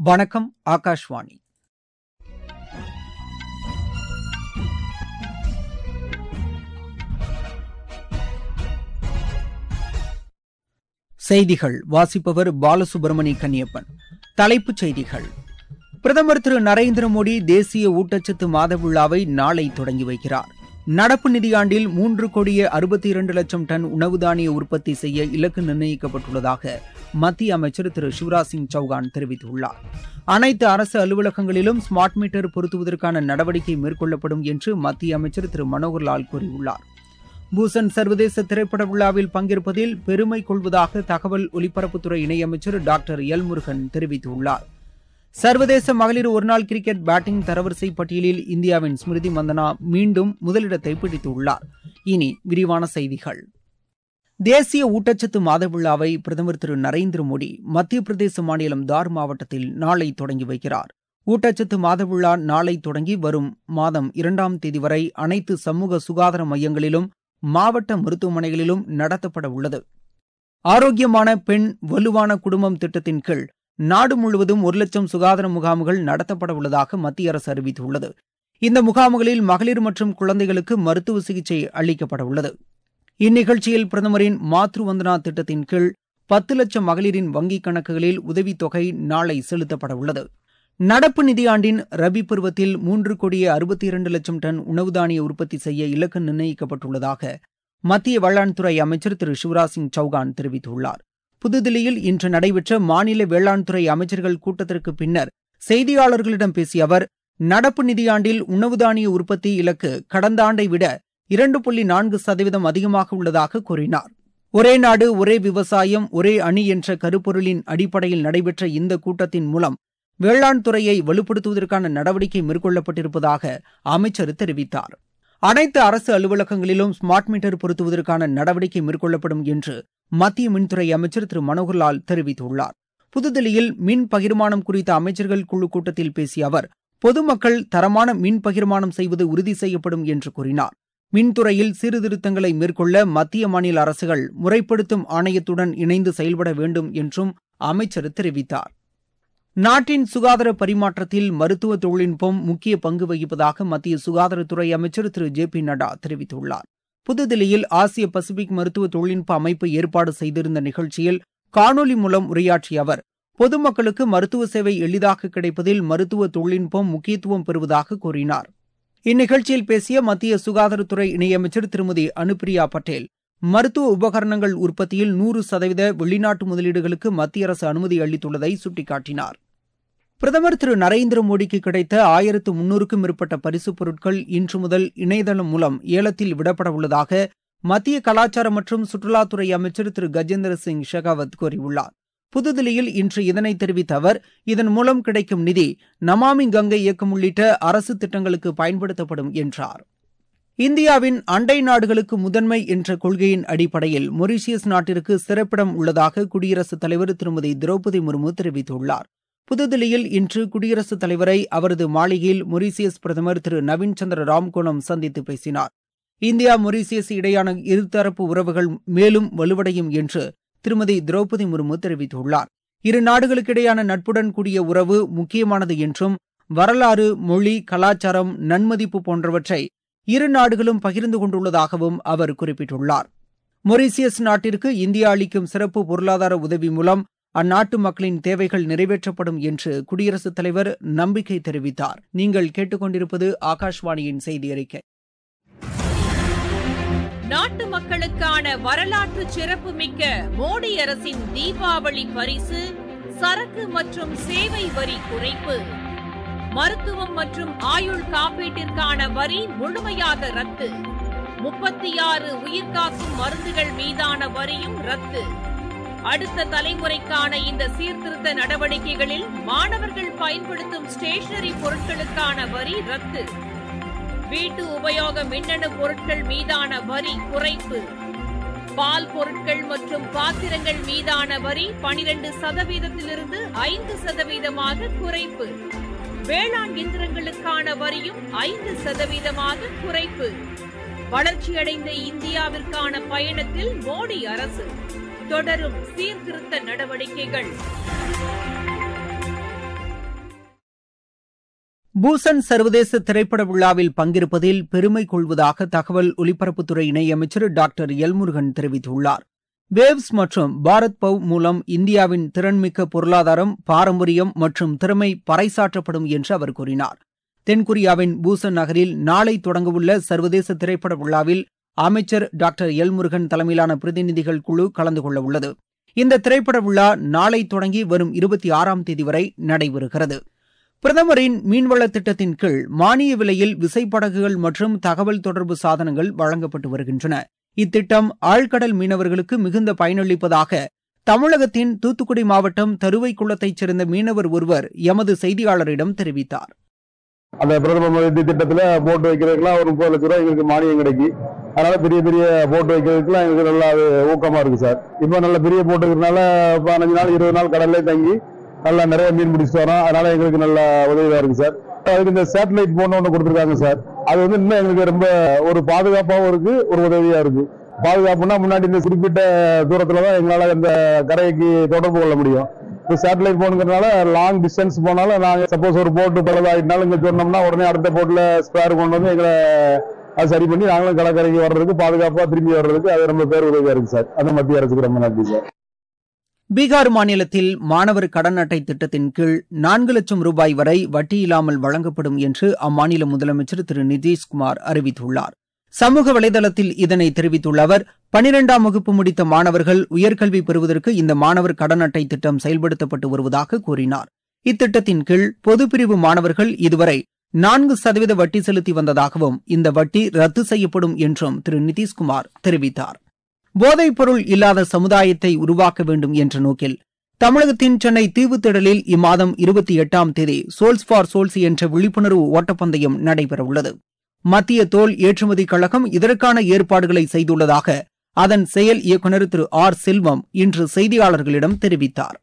வணக்கம் ஆகாஷ்வாணி செய்திகள் வாசிப்பவர் பாலசுப்ரமணி கன்னியப்பன் தலைப்புச் செய்திகள் பிரதமர் திரு நரேந்திர மோடி தேசிய ஊட்டச்சத்து மாத விழாவை நாளை தொடங்கி வைக்கிறார் நடப்பு நிதியாண்டில் மூன்று கோடியே அறுபத்தி இரண்டு லட்சம் டன் உணவு தானிய உற்பத்தி செய்ய இலக்கு நிர்ணயிக்கப்பட்டுள்ளதாக மத்திய அமைச்சர் திரு சிவராஜ் சிங் சௌகான் தெரிவித்துள்ளார் அனைத்து அரசு அலுவலகங்களிலும் ஸ்மார்ட் மீட்டர் பொருத்துவதற்கான நடவடிக்கை மேற்கொள்ளப்படும் என்று மத்திய அமைச்சர் திரு மனோகர்லால் கூறியுள்ளார் பூசன் சர்வதேச திரைப்பட விழாவில் பங்கேற்பதில் பெருமை கொள்வதாக தகவல் ஒலிபரப்புத்துறை இணையமைச்சர் டாக்டர் எல் முருகன் தெரிவித்துள்ளார் சர்வதேச மகளிர் ஒருநாள் கிரிக்கெட் பேட்டிங் தரவரிசை பட்டியலில் இந்தியாவின் ஸ்மிருதி மந்தனா மீண்டும் முதலிடத்தை பிடித்துள்ளார் இனி விரிவான செய்திகள் தேசிய ஊட்டச்சத்து மாத விழாவை பிரதமர் திரு நரேந்திர மோடி மத்திய பிரதேச மாநிலம் தார் மாவட்டத்தில் நாளை தொடங்கி வைக்கிறார் ஊட்டச்சத்து மாத விழா நாளை தொடங்கி வரும் மாதம் இரண்டாம் தேதி வரை அனைத்து சமூக சுகாதார மையங்களிலும் மாவட்ட மருத்துவமனைகளிலும் நடத்தப்பட உள்ளது ஆரோக்கியமான பெண் வலுவான குடும்பம் திட்டத்தின் கீழ் நாடு முழுவதும் ஒரு லட்சம் சுகாதார முகாம்கள் நடத்தப்பட உள்ளதாக மத்திய அரசு அறிவித்துள்ளது இந்த முகாம்களில் மகளிர் மற்றும் குழந்தைகளுக்கு மருத்துவ சிகிச்சை அளிக்கப்பட உள்ளது இந்நிகழ்ச்சியில் பிரதமரின் மாத்ரு வந்தனா திட்டத்தின் கீழ் பத்து லட்சம் மகளிரின் வங்கிக் கணக்குகளில் உதவித்தொகை நாளை செலுத்தப்பட உள்ளது நடப்பு நிதியாண்டின் ரபி பருவத்தில் மூன்று கோடியே அறுபத்தி இரண்டு லட்சம் டன் உணவு தானிய உற்பத்தி செய்ய இலக்கு நிர்ணயிக்கப்பட்டுள்ளதாக மத்திய வேளாண் துறை அமைச்சர் திரு சிவராஜ் சிங் சௌகான் தெரிவித்துள்ளார் புதுதில்லியில் இன்று நடைபெற்ற மாநில வேளாண் துறை அமைச்சர்கள் கூட்டத்திற்கு பின்னர் செய்தியாளர்களிடம் பேசிய அவர் நடப்பு நிதியாண்டில் உணவு தானிய உற்பத்தி இலக்கு கடந்த ஆண்டை விட இரண்டு புள்ளி நான்கு சதவீதம் அதிகமாக உள்ளதாக கூறினார் ஒரே நாடு ஒரே விவசாயம் ஒரே அணி என்ற கருப்பொருளின் அடிப்படையில் நடைபெற்ற இந்த கூட்டத்தின் மூலம் வேளாண் துறையை வலுப்படுத்துவதற்கான நடவடிக்கை மேற்கொள்ளப்பட்டிருப்பதாக அமைச்சர் தெரிவித்தார் அனைத்து அரசு அலுவலகங்களிலும் ஸ்மார்ட் மீட்டர் பொருத்துவதற்கான நடவடிக்கை மேற்கொள்ளப்படும் என்று மத்திய மின்துறை அமைச்சர் திரு மனோகர்லால் தெரிவித்துள்ளார் புதுதில்லியில் மின் பகிர்மானம் குறித்த அமைச்சர்கள் குழு கூட்டத்தில் பேசிய அவர் பொதுமக்கள் தரமான மின் பகிர்மானம் செய்வது உறுதி செய்யப்படும் என்று கூறினார் மின்துறையில் சீர்திருத்தங்களை மேற்கொள்ள மத்திய மாநில அரசுகள் முறைப்படுத்தும் ஆணையத்துடன் இணைந்து செயல்பட வேண்டும் என்றும் அமைச்சர் தெரிவித்தார் நாட்டின் சுகாதார பரிமாற்றத்தில் மருத்துவ தொழில்நுட்பம் முக்கிய பங்கு வகிப்பதாக மத்திய சுகாதாரத்துறை அமைச்சர் திரு ஜே பி நட்டா தெரிவித்துள்ளார் புதுதில்லியில் ஆசிய பசிபிக் மருத்துவ தொழில்நுட்ப அமைப்பு ஏற்பாடு செய்திருந்த நிகழ்ச்சியில் காணொலி மூலம் உரையாற்றிய அவர் பொதுமக்களுக்கு மருத்துவ சேவை எளிதாக கிடைப்பதில் மருத்துவ தொழில்நுட்பம் முக்கியத்துவம் பெறுவதாக கூறினார் இந்நிகழ்ச்சியில் பேசிய மத்திய சுகாதாரத்துறை இணையமைச்சர் திருமதி அனுப்பிரியா பட்டேல் மருத்துவ உபகரணங்கள் உற்பத்தியில் நூறு சதவீத வெளிநாட்டு முதலீடுகளுக்கு மத்திய அரசு அனுமதி அளித்துள்ளதை சுட்டிக்காட்டினார் பிரதமர் திரு நரேந்திர மோடிக்கு கிடைத்த ஆயிரத்து முன்னூறுக்கும் மேற்பட்ட பரிசுப் பொருட்கள் இன்று முதல் இணையதளம் மூலம் ஏலத்தில் விடப்பட உள்ளதாக மத்திய கலாச்சார மற்றும் சுற்றுலாத்துறை அமைச்சர் திரு கஜேந்திர சிங் ஷெகாவத் கூறியுள்ளார் புதுதில்லியில் இன்று இதனை தெரிவித்த அவர் இதன் மூலம் கிடைக்கும் நிதி நமாமி கங்கை இயக்கம் உள்ளிட்ட அரசு திட்டங்களுக்கு பயன்படுத்தப்படும் என்றார் இந்தியாவின் அண்டை நாடுகளுக்கு முதன்மை என்ற கொள்கையின் அடிப்படையில் மொரீஷியஸ் நாட்டிற்கு சிறப்பிடம் உள்ளதாக குடியரசுத் தலைவர் திருமதி திரௌபதி முர்மு தெரிவித்துள்ளார் புதுதில்லியில் இன்று குடியரசுத் தலைவரை அவரது மாளிகையில் மொரீசியஸ் பிரதமர் திரு நவீன் சந்திர ராம்கோலம் சந்தித்து பேசினார் இந்தியா மொரீசியஸ் இடையான இருதரப்பு உறவுகள் மேலும் வலுவடையும் என்று திருமதி திரௌபதி முர்மு தெரிவித்துள்ளார் இரு நாடுகளுக்கிடையான நட்புடன் கூடிய உறவு முக்கியமானது என்றும் வரலாறு மொழி கலாச்சாரம் நன்மதிப்பு போன்றவற்றை இரு நாடுகளும் பகிர்ந்து கொண்டுள்ளதாகவும் அவர் குறிப்பிட்டுள்ளார் மொரீசியஸ் நாட்டிற்கு இந்தியா அளிக்கும் சிறப்பு பொருளாதார உதவி மூலம் அந்நாட்டு மக்களின் தேவைகள் நிறைவேற்றப்படும் என்று குடியரசுத் தலைவர் நம்பிக்கை தெரிவித்தார் நீங்கள் கேட்டுக்கொண்டிருப்பது ஆகாஷ்வாணியின் செய்தி அறிக்கை நாட்டு மக்களுக்கான வரலாற்று சிறப்புமிக்க மோடி அரசின் தீபாவளி பரிசு சரக்கு மற்றும் சேவை வரி குறைப்பு மருத்துவம் மற்றும் ஆயுள் காப்பீட்டிற்கான வரி முழுமையாக ரத்து முப்பத்தி ஆறு உயிர்காக்கும் மருந்துகள் மீதான வரியும் ரத்து அடுத்த தலைமுறைக்கான இந்த சீர்திருத்த நடவடிக்கைகளில் மாணவர்கள் பயன்படுத்தும் ஸ்டேஷனரி பொருட்களுக்கான வரி ரத்து வீட்டு உபயோக மின்னணு பொருட்கள் மீதான வரி குறைப்பு பால் பொருட்கள் மற்றும் பாத்திரங்கள் மீதான வரி பனிரெண்டு சதவீதத்திலிருந்து ஐந்து சதவீதமாக குறைப்பு வேளாண் இயந்திரங்களுக்கான வரியும் ஐந்து சதவீதமாக குறைப்பு வளர்ச்சியடைந்த இந்தியாவிற்கான பயணத்தில் மோடி அரசு தொடரும் சீர்திருத்த நடவடிக்கைகள் பூசன் சர்வதேச திரைப்பட விழாவில் பங்கேற்பதில் பெருமை கொள்வதாக தகவல் ஒலிபரப்புத்துறை இணையமைச்சர் டாக்டர் எல்முருகன் தெரிவித்துள்ளார் வேவ்ஸ் மற்றும் பாரத் பவ் மூலம் இந்தியாவின் திறன்மிக்க பொருளாதாரம் பாரம்பரியம் மற்றும் திறமை பறைசாற்றப்படும் என்று அவர் கூறினார் தென்கொரியாவின் பூசன் நகரில் நாளை தொடங்கவுள்ள சர்வதேச திரைப்பட விழாவில் அமைச்சர் டாக்டர் எல் முருகன் தலைமையிலான பிரதிநிதிகள் குழு கலந்து கொள்ள உள்ளது இந்த திரைப்பட விழா நாளை தொடங்கி வரும் இருபத்தி ஆறாம் தேதி வரை நடைபெறுகிறது பிரதமரின் மீன்வள திட்டத்தின் கீழ் மானிய விலையில் விசைப்படகுகள் மற்றும் தகவல் தொடர்பு சாதனங்கள் வழங்கப்பட்டு வருகின்றன இத்திட்டம் ஆழ்கடல் மீனவர்களுக்கு மிகுந்த பயனளிப்பதாக தமிழகத்தின் தூத்துக்குடி மாவட்டம் தருவைக்குளத்தைச் சேர்ந்த மீனவர் ஒருவர் எமது செய்தியாளரிடம் தெரிவித்தார் அந்த பிரதம மோடி திட்டத்துல போட்டு வைக்கிறதுக்குலாம் ஒரு முப்பது லட்ச ரூபாய் எங்களுக்கு மானியம் கிடைக்கும் அதனால பெரிய பெரிய போட்டு வைக்கிறதுக்குலாம் எங்களுக்கு நல்லா அது ஊக்கமா இருக்கு சார் இப்போ நல்ல பெரிய போட்டு இருக்கிறதுனால பதினஞ்சு நாள் இருபது நாள் கடல்லே தங்கி நல்லா நிறைய மீன் பிடிச்சிட்டு வரோம் அதனால எங்களுக்கு நல்ல உதவியா இருக்கு சார் அதுக்கு இந்த சேட்டலைட் போன் ஒன்று கொடுத்துருக்காங்க சார் அது வந்து இன்னும் எங்களுக்கு ரொம்ப ஒரு பாதுகாப்பாகவும் இருக்கு ஒரு உதவியா இருக்கு பாதுகாப்புனா முன்னாடி இந்த குறிப்பிட்ட தூரத்துல தான் எங்களால இந்த கரைக்கு தொடர்பு கொள்ள முடியும் இப்போ சேட்டலைட் போனுங்கிறதுனால லாங் டிஸ்டன்ஸ் போனாலும் நாங்கள் சப்போஸ் ஒரு போட்டு பழுதாயிட்டாலும் இங்கே சொன்னோம்னா உடனே அடுத்த போட்டில் ஸ்பேர் கொண்டு வந்து எங்களை அது சரி பண்ணி நாங்களும் கடற்கரைக்கு வர்றதுக்கு பாதுகாப்பாக திரும்பி வர்றதுக்கு அது ரொம்ப பேர் உதவியா இருக்கு சார் அந்த மத்திய அரசுக்கு ரொம்ப நன்றி சார் பீகார் மாநிலத்தில் மாணவர் கடன் அட்டை திட்டத்தின் கீழ் நான்கு லட்சம் ரூபாய் வரை வட்டி இல்லாமல் வழங்கப்படும் என்று அம்மாநில முதலமைச்சர் திரு நிதிஷ்குமார் அறிவித்துள்ளார் சமூக வலைதளத்தில் இதனை தெரிவித்துள்ள அவர் பனிரெண்டாம் வகுப்பு முடித்த மாணவர்கள் உயர்கல்வி பெறுவதற்கு இந்த மாணவர் கடன் அட்டை திட்டம் செயல்படுத்தப்பட்டு வருவதாக கூறினார் இத்திட்டத்தின் கீழ் பொதுப்பிரிவு மாணவர்கள் இதுவரை நான்கு சதவீத வட்டி செலுத்தி வந்ததாகவும் இந்த வட்டி ரத்து செய்யப்படும் என்றும் திரு நிதிஷ்குமார் தெரிவித்தார் போதைப் பொருள் இல்லாத சமுதாயத்தை உருவாக்க வேண்டும் என்ற நோக்கில் தமிழகத்தின் சென்னை தீவுத்திடலில் இம்மாதம் இருபத்தி எட்டாம் தேதி சோல்ஸ் ஃபார் சோல்ஸ் என்ற விழிப்புணர்வு ஓட்டப்பந்தயம் நடைபெறவுள்ளது மத்திய தோல் ஏற்றுமதி கழகம் இதற்கான ஏற்பாடுகளை செய்துள்ளதாக அதன் செயல் இயக்குநர் திரு ஆர் செல்வம் இன்று செய்தியாளர்களிடம் தெரிவித்தார்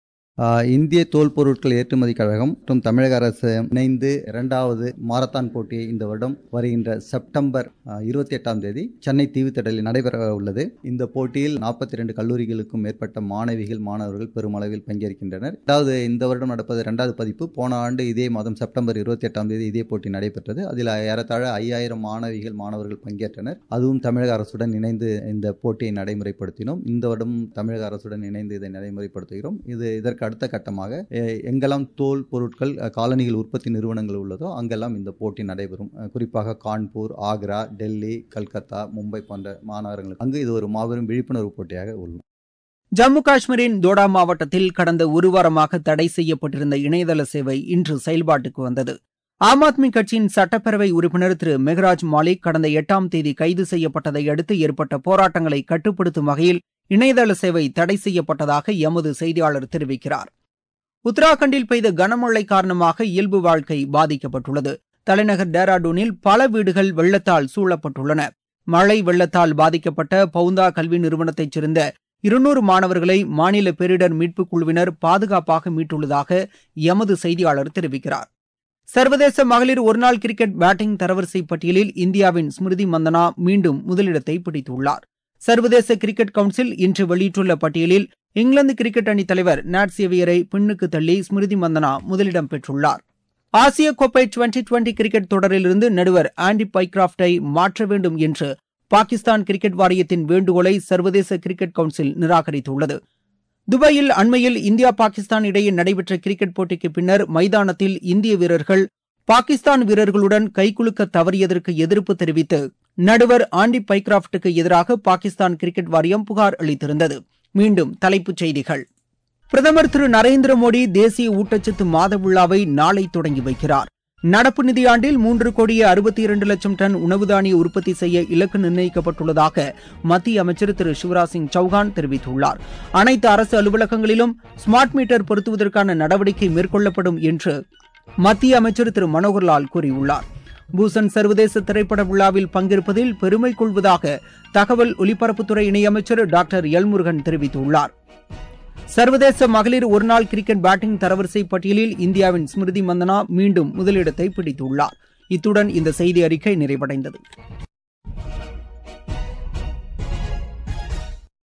ஆஹ் இந்திய தோல் பொருட்கள் ஏற்றுமதி கழகம் மற்றும் தமிழக அரசு இணைந்து இரண்டாவது மாரத்தான் போட்டியை இந்த வருடம் வருகின்ற செப்டம்பர் இருபத்தி எட்டாம் தேதி சென்னை தீவுத்திடலில் நடைபெற உள்ளது இந்த போட்டியில் நாற்பத்தி ரெண்டு கல்லூரிகளுக்கும் மேற்பட்ட மாணவிகள் மாணவர்கள் பெருமளவில் பங்கேற்கின்றனர் அதாவது இந்த வருடம் நடப்பது இரண்டாவது பதிப்பு போன ஆண்டு இதே மாதம் செப்டம்பர் இருபத்தி எட்டாம் தேதி இதே போட்டி நடைபெற்றது அதில் ஏறத்தாழ ஐயாயிரம் மாணவிகள் மாணவர்கள் பங்கேற்றனர் அதுவும் தமிழக அரசுடன் இணைந்து இந்த போட்டியை நடைமுறைப்படுத்தினோம் இந்த வருடம் தமிழக அரசுடன் இணைந்து இதை நடைமுறைப்படுத்துகிறோம் இது இதற்கு அடுத்த கட்டமாக எ- எங்கெல்லாம் தோல் பொருட்கள் அ, காலணிகள் உற்பத்தி நிறுவனங்கள் உள்ளதோ அங்கெல்லாம் இந்த போட்டி நடைபெறும் அ, குறிப்பாக கான்பூர் ஆக்ரா டெல்லி கல்கத்தா மும்பை போன்ற மாநகரங்களுக்கு அங்கு இது ஒரு மாபெரும் விழிப்புணர்வு போட்டியாக உள்ளது ஜம்மு காஷ்மீரின் தோடா மாவட்டத்தில் கடந்த ஒரு வாரமாக தடை செய்யப்பட்டிருந்த இணையதள சேவை இன்று செயல்பாட்டுக்கு வந்தது ஆம் ஆத்மி கட்சியின் சட்டப்பேரவை உறுப்பினர் திரு மெகராஜ் மாலிக் கடந்த எட்டாம் தேதி கைது செய்யப்பட்டதை அடுத்து ஏற்பட்ட போராட்டங்களை கட்டுப்படுத்தும் வகையில் இணையதள சேவை தடை செய்யப்பட்டதாக எமது செய்தியாளர் தெரிவிக்கிறார் உத்தராகண்டில் பெய்த கனமழை காரணமாக இயல்பு வாழ்க்கை பாதிக்கப்பட்டுள்ளது தலைநகர் டேராடூனில் பல வீடுகள் வெள்ளத்தால் சூழப்பட்டுள்ளன மழை வெள்ளத்தால் பாதிக்கப்பட்ட பவுந்தா கல்வி நிறுவனத்தைச் சேர்ந்த இருநூறு மாணவர்களை மாநில பேரிடர் மீட்புக் குழுவினர் பாதுகாப்பாக மீட்டுள்ளதாக எமது செய்தியாளர் தெரிவிக்கிறார் சர்வதேச மகளிர் ஒருநாள் கிரிக்கெட் பேட்டிங் தரவரிசை பட்டியலில் இந்தியாவின் ஸ்மிருதி மந்தனா மீண்டும் முதலிடத்தை பிடித்துள்ளார் சர்வதேச கிரிக்கெட் கவுன்சில் இன்று வெளியிட்டுள்ள பட்டியலில் இங்கிலாந்து கிரிக்கெட் அணித் தலைவர் நாட் சேவியரை பின்னுக்கு தள்ளி ஸ்மிருதி மந்தனா முதலிடம் பெற்றுள்ளார் ஆசிய கோப்பை டுவெண்டி டுவெண்டி கிரிக்கெட் தொடரிலிருந்து நடுவர் ஆண்டி பைக்ராப்டை மாற்ற வேண்டும் என்று பாகிஸ்தான் கிரிக்கெட் வாரியத்தின் வேண்டுகோளை சர்வதேச கிரிக்கெட் கவுன்சில் நிராகரித்துள்ளது துபாயில் அண்மையில் இந்தியா பாகிஸ்தான் இடையே நடைபெற்ற கிரிக்கெட் போட்டிக்கு பின்னர் மைதானத்தில் இந்திய வீரர்கள் பாகிஸ்தான் வீரர்களுடன் கைகுலுக்க தவறியதற்கு எதிர்ப்பு தெரிவித்து நடுவர் ஆண்டி பைக்ராப்டுக்கு எதிராக பாகிஸ்தான் கிரிக்கெட் வாரியம் புகார் அளித்திருந்தது மீண்டும் தலைப்புச் செய்திகள் பிரதமர் திரு நரேந்திர மோடி தேசிய ஊட்டச்சத்து மாத விழாவை நாளை தொடங்கி வைக்கிறார் நடப்பு நிதியாண்டில் மூன்று கோடியே அறுபத்தி இரண்டு லட்சம் டன் உணவு தானிய உற்பத்தி செய்ய இலக்கு நிர்ணயிக்கப்பட்டுள்ளதாக மத்திய அமைச்சர் திரு சிவராஜ் சிங் சௌகான் தெரிவித்துள்ளார் அனைத்து அரசு அலுவலகங்களிலும் ஸ்மார்ட் மீட்டர் பொருத்துவதற்கான நடவடிக்கை மேற்கொள்ளப்படும் என்று மத்திய அமைச்சர் திரு மனோகர்லால் கூறியுள்ளார் பூசன் சர்வதேச திரைப்பட விழாவில் பங்கேற்பதில் பெருமை கொள்வதாக தகவல் ஒலிபரப்புத்துறை இணையமைச்சர் டாக்டர் எல்முருகன் தெரிவித்துள்ளார் சர்வதேச மகளிர் ஒருநாள் கிரிக்கெட் பேட்டிங் தரவரிசை பட்டியலில் இந்தியாவின் ஸ்மிருதி மந்தனா மீண்டும் முதலிடத்தை பிடித்துள்ளார் இத்துடன் இந்த செய்தி அறிக்கை நிறைவடைந்தது